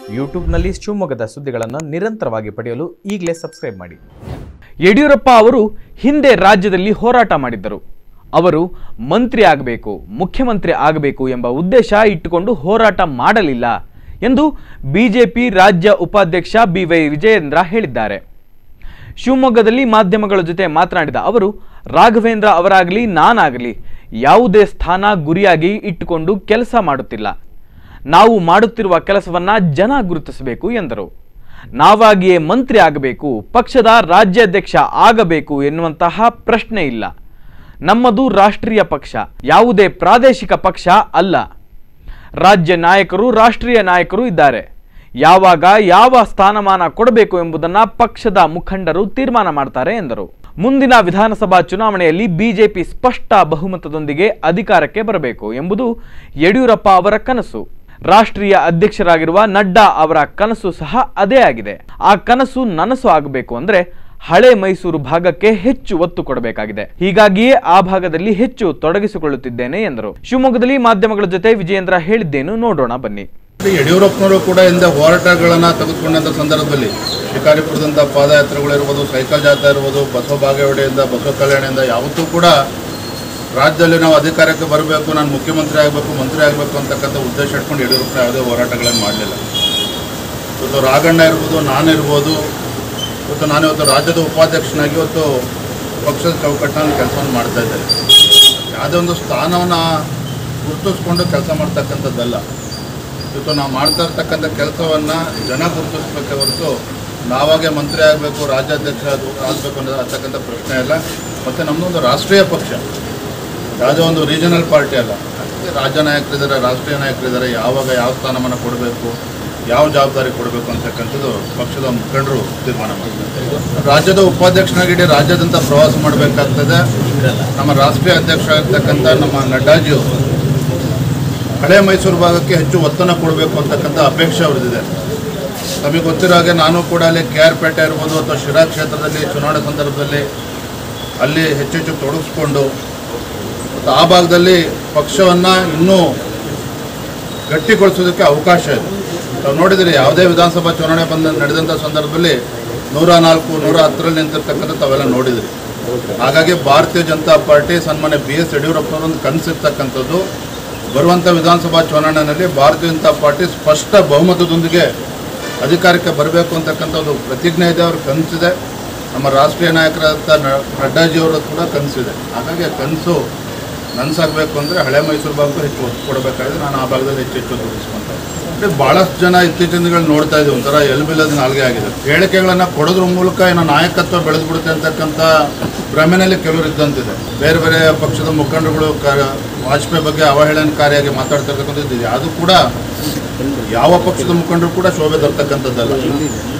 ಯೂಟ್ಯೂಬ್ನಲ್ಲಿ ಶಿವಮೊಗ್ಗದ ಸುದ್ದಿಗಳನ್ನು ನಿರಂತರವಾಗಿ ಪಡೆಯಲು ಈಗಲೇ ಸಬ್ಸ್ಕ್ರೈಬ್ ಮಾಡಿ ಯಡಿಯೂರಪ್ಪ ಅವರು ಹಿಂದೆ ರಾಜ್ಯದಲ್ಲಿ ಹೋರಾಟ ಮಾಡಿದ್ದರು ಅವರು ಮಂತ್ರಿ ಆಗಬೇಕು ಮುಖ್ಯಮಂತ್ರಿ ಆಗಬೇಕು ಎಂಬ ಉದ್ದೇಶ ಇಟ್ಟುಕೊಂಡು ಹೋರಾಟ ಮಾಡಲಿಲ್ಲ ಎಂದು ಬಿಜೆಪಿ ರಾಜ್ಯ ಉಪಾಧ್ಯಕ್ಷ ಬಿ ವೈ ವಿಜಯೇಂದ್ರ ಹೇಳಿದ್ದಾರೆ ಶಿವಮೊಗ್ಗದಲ್ಲಿ ಮಾಧ್ಯಮಗಳ ಜೊತೆ ಮಾತನಾಡಿದ ಅವರು ರಾಘವೇಂದ್ರ ಅವರಾಗಲಿ ನಾನಾಗಲಿ ಯಾವುದೇ ಸ್ಥಾನ ಗುರಿಯಾಗಿ ಇಟ್ಟುಕೊಂಡು ಕೆಲಸ ಮಾಡುತ್ತಿಲ್ಲ ನಾವು ಮಾಡುತ್ತಿರುವ ಕೆಲಸವನ್ನ ಜನ ಗುರುತಿಸಬೇಕು ಎಂದರು ನಾವಾಗಿಯೇ ಮಂತ್ರಿ ಆಗಬೇಕು ಪಕ್ಷದ ರಾಜ್ಯಾಧ್ಯಕ್ಷ ಆಗಬೇಕು ಎನ್ನುವಂತಹ ಪ್ರಶ್ನೆ ಇಲ್ಲ ನಮ್ಮದು ರಾಷ್ಟ್ರೀಯ ಪಕ್ಷ ಯಾವುದೇ ಪ್ರಾದೇಶಿಕ ಪಕ್ಷ ಅಲ್ಲ ರಾಜ್ಯ ನಾಯಕರು ರಾಷ್ಟ್ರೀಯ ನಾಯಕರು ಇದ್ದಾರೆ ಯಾವಾಗ ಯಾವ ಸ್ಥಾನಮಾನ ಕೊಡಬೇಕು ಎಂಬುದನ್ನ ಪಕ್ಷದ ಮುಖಂಡರು ತೀರ್ಮಾನ ಮಾಡ್ತಾರೆ ಎಂದರು ಮುಂದಿನ ವಿಧಾನಸಭಾ ಚುನಾವಣೆಯಲ್ಲಿ ಬಿಜೆಪಿ ಸ್ಪಷ್ಟ ಬಹುಮತದೊಂದಿಗೆ ಅಧಿಕಾರಕ್ಕೆ ಬರಬೇಕು ಎಂಬುದು ಯಡಿಯೂರಪ್ಪ ಅವರ ಕನಸು ರಾಷ್ಟ್ರೀಯ ಅಧ್ಯಕ್ಷರಾಗಿರುವ ನಡ್ಡಾ ಅವರ ಕನಸು ಸಹ ಅದೇ ಆಗಿದೆ ಆ ಕನಸು ನನಸು ಆಗಬೇಕು ಅಂದ್ರೆ ಹಳೆ ಮೈಸೂರು ಭಾಗಕ್ಕೆ ಹೆಚ್ಚು ಒತ್ತು ಕೊಡಬೇಕಾಗಿದೆ ಹೀಗಾಗಿಯೇ ಆ ಭಾಗದಲ್ಲಿ ಹೆಚ್ಚು ತೊಡಗಿಸಿಕೊಳ್ಳುತ್ತಿದ್ದೇನೆ ಎಂದರು ಶಿವಮೊಗ್ಗದಲ್ಲಿ ಮಾಧ್ಯಮಗಳ ಜೊತೆ ವಿಜಯೇಂದ್ರ ಹೇಳಿದ್ದೇನು ನೋಡೋಣ ಬನ್ನಿ ಯಡಿಯೂರಪ್ಪನವರು ಕೂಡ ಹಿಂದೆ ಹೋರಾಟಗಳನ್ನು ತೆಗೆದುಕೊಂಡಂಥ ಸಂದರ್ಭದಲ್ಲಿ ಶಿಕಾರಿಪುರದಿಂದ ಪಾದಯಾತ್ರೆಗಳಿರ್ಬೋದು ಸೈಕಲ್ ಜಾಥಾ ಇರ್ಬೋದು ಬಸವ ಬಾಗೇವಾಡಿಯಿಂದ ಬಸವ ಕಲ್ಯಾಣದಿಂದ ಯಾವತ್ತೂ ಕೂಡ ರಾಜ್ಯದಲ್ಲಿ ನಾವು ಅಧಿಕಾರಕ್ಕೆ ಬರಬೇಕು ನಾನು ಮುಖ್ಯಮಂತ್ರಿ ಆಗಬೇಕು ಮಂತ್ರಿ ಆಗಬೇಕು ಅಂತಕ್ಕಂಥ ಉದ್ದೇಶ ಇಟ್ಕೊಂಡು ಯಡಿಯೂರಪ್ಪ ಯಾವುದೇ ಹೋರಾಟಗಳನ್ನು ಮಾಡಲಿಲ್ಲ ಇವತ್ತು ರಾಘಣ್ಣ ಇರ್ಬೋದು ನಾನಿರ್ಬೋದು ಇವತ್ತು ನಾನು ಇವತ್ತು ರಾಜ್ಯದ ಉಪಾಧ್ಯಕ್ಷನಾಗಿ ಇವತ್ತು ಪಕ್ಷದ ಚೌಕಟ್ಟಿನಲ್ಲಿ ಕೆಲಸವನ್ನು ಮಾಡ್ತಾ ಇದ್ದೇನೆ ಯಾವುದೇ ಒಂದು ಸ್ಥಾನವನ್ನು ಗುರುತಿಸ್ಕೊಂಡು ಕೆಲಸ ಮಾಡ್ತಕ್ಕಂಥದ್ದಲ್ಲ ಇವತ್ತು ನಾವು ಮಾಡ್ತಾ ಇರ್ತಕ್ಕಂಥ ಕೆಲಸವನ್ನು ಜನ ಗುರುತಿಸ್ಬೇಕೆ ಹೊರತು ನಾವಾಗೆ ಮಂತ್ರಿ ಆಗಬೇಕು ರಾಜ್ಯಾಧ್ಯಕ್ಷ ಅದು ಆಗಬೇಕು ಅನ್ನೋದು ಅಂತಕ್ಕಂಥ ಪ್ರಶ್ನೆ ಇಲ್ಲ ಮತ್ತು ನಮ್ಮದೊಂದು ರಾಷ್ಟ್ರೀಯ ಪಕ್ಷ ಯಾವುದೋ ಒಂದು ರೀಜನಲ್ ಪಾರ್ಟಿ ಅಲ್ಲ ಅದಕ್ಕೆ ರಾಜ್ಯ ನಾಯಕರಿದ್ದಾರೆ ರಾಷ್ಟ್ರೀಯ ನಾಯಕರಿದ್ದಾರೆ ಯಾವಾಗ ಯಾವ ಸ್ಥಾನಮಾನ ಕೊಡಬೇಕು ಯಾವ ಜವಾಬ್ದಾರಿ ಕೊಡಬೇಕು ಅಂತಕ್ಕಂಥದ್ದು ಪಕ್ಷದ ಮುಖಂಡರು ತೀರ್ಮಾನ ಮಾಡ್ತಾರೆ ರಾಜ್ಯದ ಉಪಾಧ್ಯಕ್ಷನಾಗಿ ಇಡೀ ರಾಜ್ಯದಂತ ಪ್ರವಾಸ ಮಾಡಬೇಕಾಗ್ತದೆ ನಮ್ಮ ರಾಷ್ಟ್ರೀಯ ಅಧ್ಯಕ್ಷ ಆಗಿರ್ತಕ್ಕಂಥ ನಮ್ಮ ನಡ್ಡಾಜಿಯವರು ಹಳೆ ಮೈಸೂರು ಭಾಗಕ್ಕೆ ಹೆಚ್ಚು ಒತ್ತನ್ನು ಕೊಡಬೇಕು ಅಂತಕ್ಕಂಥ ಅಪೇಕ್ಷೆ ಅವ್ರದ್ದಿದೆ ತಮಗೆ ಗೊತ್ತಿರೋ ಹಾಗೆ ನಾನು ಕೂಡ ಅಲ್ಲಿ ಕೆ ಆರ್ ಪೇಟೆ ಇರ್ಬೋದು ಅಥವಾ ಶಿರಾ ಕ್ಷೇತ್ರದಲ್ಲಿ ಚುನಾವಣೆ ಸಂದರ್ಭದಲ್ಲಿ ಅಲ್ಲಿ ಹೆಚ್ಚು ಹೆಚ್ಚು ತೊಡಗಿಸ್ಕೊಂಡು ಮತ್ತು ಆ ಭಾಗದಲ್ಲಿ ಪಕ್ಷವನ್ನು ಇನ್ನೂ ಗಟ್ಟಿಗೊಳಿಸೋದಕ್ಕೆ ಅವಕಾಶ ಇದೆ ನಾವು ನೋಡಿದರೆ ಯಾವುದೇ ವಿಧಾನಸಭಾ ಚುನಾವಣೆ ಬಂದ ನಡೆದಂಥ ಸಂದರ್ಭದಲ್ಲಿ ನೂರ ನಾಲ್ಕು ನೂರ ಹತ್ತರಲ್ಲಿ ನಿಂತಿರ್ತಕ್ಕಂಥ ತಾವೆಲ್ಲ ನೋಡಿದ್ರಿ ಹಾಗಾಗಿ ಭಾರತೀಯ ಜನತಾ ಪಾರ್ಟಿ ಸನ್ಮಾನ್ಯ ಬಿ ಎಸ್ ಯಡಿಯೂರಪ್ಪನವರೊಂದು ಕನಸಿರ್ತಕ್ಕಂಥದ್ದು ಬರುವಂಥ ವಿಧಾನಸಭಾ ಚುನಾವಣೆಯಲ್ಲಿ ಭಾರತೀಯ ಜನತಾ ಪಾರ್ಟಿ ಸ್ಪಷ್ಟ ಬಹುಮತದೊಂದಿಗೆ ಅಧಿಕಾರಕ್ಕೆ ಬರಬೇಕು ಅಂತಕ್ಕಂಥ ಒಂದು ಪ್ರತಿಜ್ಞೆ ಇದೆ ಅವ್ರ ಕನಸಿದೆ ನಮ್ಮ ರಾಷ್ಟ್ರೀಯ ನಾಯಕರಾದ ನ- ನಡ್ಡಾಜಿಯವರು ಕೂಡ ಕನಸಿದೆ ಹಾಗಾಗಿ ಆ ಕನಸು ನನಸಾಗಬೇಕು ಅಂದರೆ ಹಳೆ ಮೈಸೂರು ಭಾಗಕ್ಕೂ ಹೆಚ್ಚು ಒತ್ತು ಕೊಡಬೇಕಾದ್ರೆ ನಾನು ಆ ಭಾಗದಲ್ಲಿ ಹೆಚ್ಚು ಹೆಚ್ಚು ದುಡಿಸ್ಕೊಂತ ಅಂದರೆ ಭಾಳಷ್ಟು ಜನ ಇತ್ತೀಚಿನ ದಿನಗಳು ನೋಡ್ತಾ ಇದ್ದೀವಿ ಒಂಥರ ಎಲ್ಬಿಲ್ಲದ ನಾಲ್ಗೆ ಆಗಿದೆ ಹೇಳಿಕೆಗಳನ್ನು ಕೊಡೋದ್ರ ಮೂಲಕ ಏನೋ ನಾಯಕತ್ವ ಬೆಳೆದ್ಬಿಡುತ್ತೆ ಅಂತಕ್ಕಂಥ ಭ್ರಮೆನಲ್ಲಿ ಕೆಲವರು ಇದ್ದಂತಿದೆ ಬೇರೆ ಬೇರೆ ಪಕ್ಷದ ಮುಖಂಡರುಗಳು ಕ ವಾಜಪೇಯಿ ಬಗ್ಗೆ ಅವಹೇಳನಕಾರಿಯಾಗಿ ಮಾತಾಡ್ತಾ ಇರ್ತಕ್ಕಂಥದ್ದು ಇದು ಯಾವುದು ಕೂಡ ಯಾವ ಪಕ್ಷದ ಮುಖಂಡರು ಕೂಡ ಶೋಭೆ ತರ್ತಕ್ಕಂಥದ್ದಲ್ಲ